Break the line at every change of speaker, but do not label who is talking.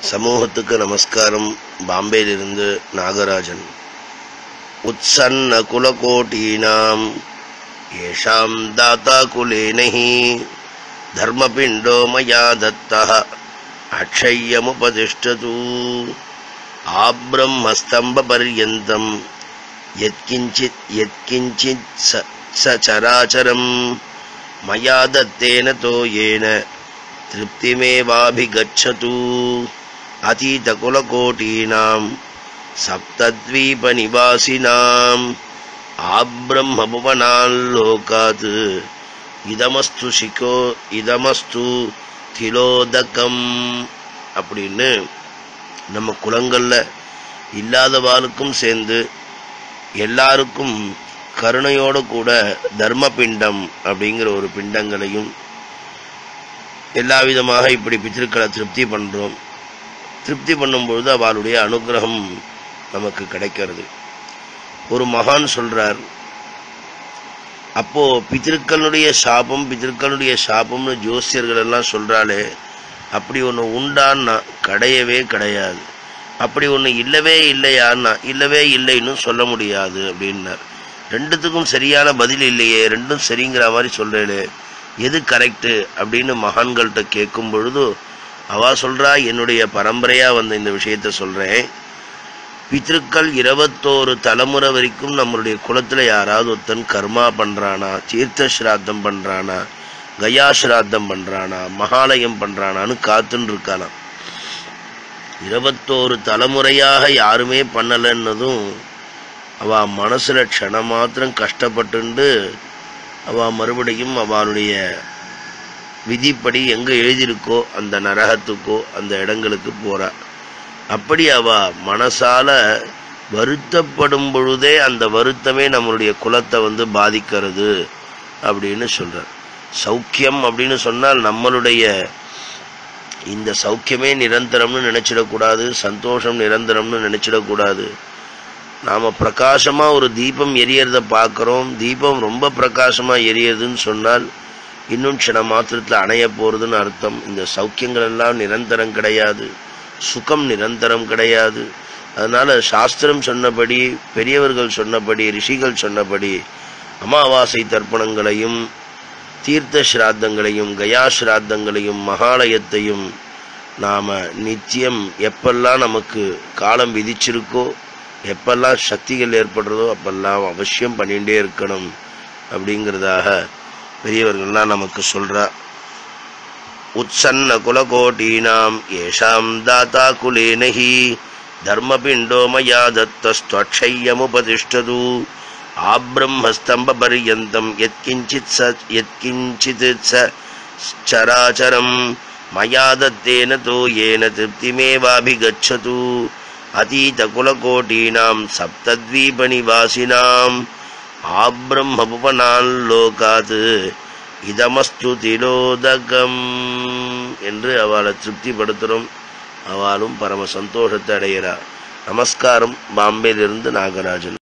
சமூகத்துக்கு நமஸ்காரம் பாம்பேயிலிருந்து நாகராஜன் உத்சன்ன குலகோட்டீனாம் ஏஷாம் தாத்தா குலேனஹி தர்மபிண்டோ மயா தத்தः அக்ஷய்யமுபதிஷ்டது ஆப்ரம்மஸ்தம்பபர்யந்தம் யத்கிஞ்சித் யத்கிஞ்சித் ச ச சராச்சரம் மயா தத்தேன தோயேன तृप्तिमेवाभिगच्छतु अतीतकुलकोटीनाम् सप्तद्वीपनिवासिनाम् आब्रह्मभुवनाल्लोकात् இதமஸ்து சிகோ இதமஸ்து திலோதகம் அப்படின்னு நம்ம குலங்கள்ல இல்லாதவாளுக்கும் சேர்ந்து எல்லாருக்கும் கருணையோடு கூட தர்ம பிண்டம் அப்படிங்கிற ஒரு பிண்டங்களையும் எல்லா விதமாக இப்படி பித்திருக்களை திருப்தி பண்றோம் திருப்தி பண்ணும்பொழுது அவளுடைய அனுகிரகம் நமக்கு கிடைக்கிறது ஒரு மகான் சொல்றார் அப்போ பித்திருக்களுடைய சாபம் பித்திருக்களுடைய சாபம்னு ஜோசியர்கள் எல்லாம் சொல்றாளே அப்படி ஒன்று உண்டான்னா கிடையவே கிடையாது அப்படி ஒன்று இல்லவே இல்லையான்னா இல்லவே இல்லைன்னு சொல்ல முடியாது அப்படின்னார் ரெண்டுத்துக்கும் சரியான பதில் இல்லையே ரெண்டும் சரிங்கிற மாதிரி சொல்றேனே எது கரெக்டு அப்படின்னு மகான்கள்கிட்ட கேட்கும் பொழுது அவ சொல்றா என்னுடைய பரம்பரையா வந்த இந்த விஷயத்த சொல்றேன் பித்ருக்கள் இருபத்தோரு தலைமுறை வரைக்கும் நம்மளுடைய குலத்துல யாராவது ஒருத்தன் கர்மா பண்றானா தீர்த்த ஸ்ராத்தம் பண்றானா கயா ஸ்ராத்தம் பண்றானா மகாலயம் பண்றானான்னு காத்துன்னு இருக்கானாம் இருபத்தோரு தலைமுறையாக யாருமே பண்ணலன்னதும் அவ மனசுல க்ஷணம் மாத்திரம் கஷ்டப்பட்டுண்டு அவ மறுபடியும் அவளுடைய விதிப்படி எங்க எழுதியிருக்கோ அந்த நரகத்துக்கோ அந்த இடங்களுக்கு போறா அப்படி அவ மனசால வருத்தப்படும் பொழுதே அந்த வருத்தமே நம்மளுடைய குலத்தை வந்து பாதிக்கிறது அப்படின்னு சொல்றார் சௌக்கியம் அப்படின்னு சொன்னால் நம்மளுடைய இந்த சௌக்கியமே நிரந்தரம்னு நினைச்சிடக்கூடாது சந்தோஷம் நிரந்தரம்னு நினைச்சிடக்கூடாது நாம பிரகாசமா ஒரு தீபம் எரியறத பார்க்கிறோம் தீபம் ரொம்ப பிரகாசமா எரியறதுன்னு சொன்னால் இன்னும் சில மாத்திரத்தில் அணைய போறதுன்னு அர்த்தம் இந்த சௌக்கியங்கள் எல்லாம் நிரந்தரம் கிடையாது சுகம் நிரந்தரம் கிடையாது அதனால சாஸ்திரம் சொன்னபடி பெரியவர்கள் சொன்னபடி ரிஷிகள் சொன்னபடி அமாவாசை தர்ப்பணங்களையும் தீர்த்த ஸ்ராத்தங்களையும் கயா ஸ்ராத்தங்களையும் மகாலயத்தையும் நாம நித்தியம் எப்பெல்லாம் நமக்கு காலம் விதிச்சிருக்கோ எப்பெல்லாம் சக்திகள் ஏற்படுறதோ அப்பெல்லாம் அவசியம் பண்ணிகிட்டே இருக்கணும் அப்படிங்கிறதாக பெரியவர்கள்லாம் நமக்கு சொல்றா உத்சன்ன குலகோட்டீனாம் ஏஷாம் தாத்தா குலேனஹி தர்மபிண்டோ மயா தத்தஸ்துவக்ஷய்யமுபதிஷ்டது ஆப்ரம்மஸ்தம்பபர்யந்தம் யத்கிஞ்சித் ச யத்கிஞ்சித் ச சராச்சரம் மயா தத்தேன தோ ஏன திருப்திமேவாபிகச்சது अतीतकुलकोटीनां सप्तद्वीपनिवासिनाम् ஆப்ரம்மபுவனால்லோகாத் இதமஸ்து திலோதகம் என்று அவளை திருப்திப்படுத்துகிறோம் அவளும் பரம சந்தோஷத்தை அடைகிறார் நமஸ்காரம் பாம்பேலிருந்து நாகராஜன்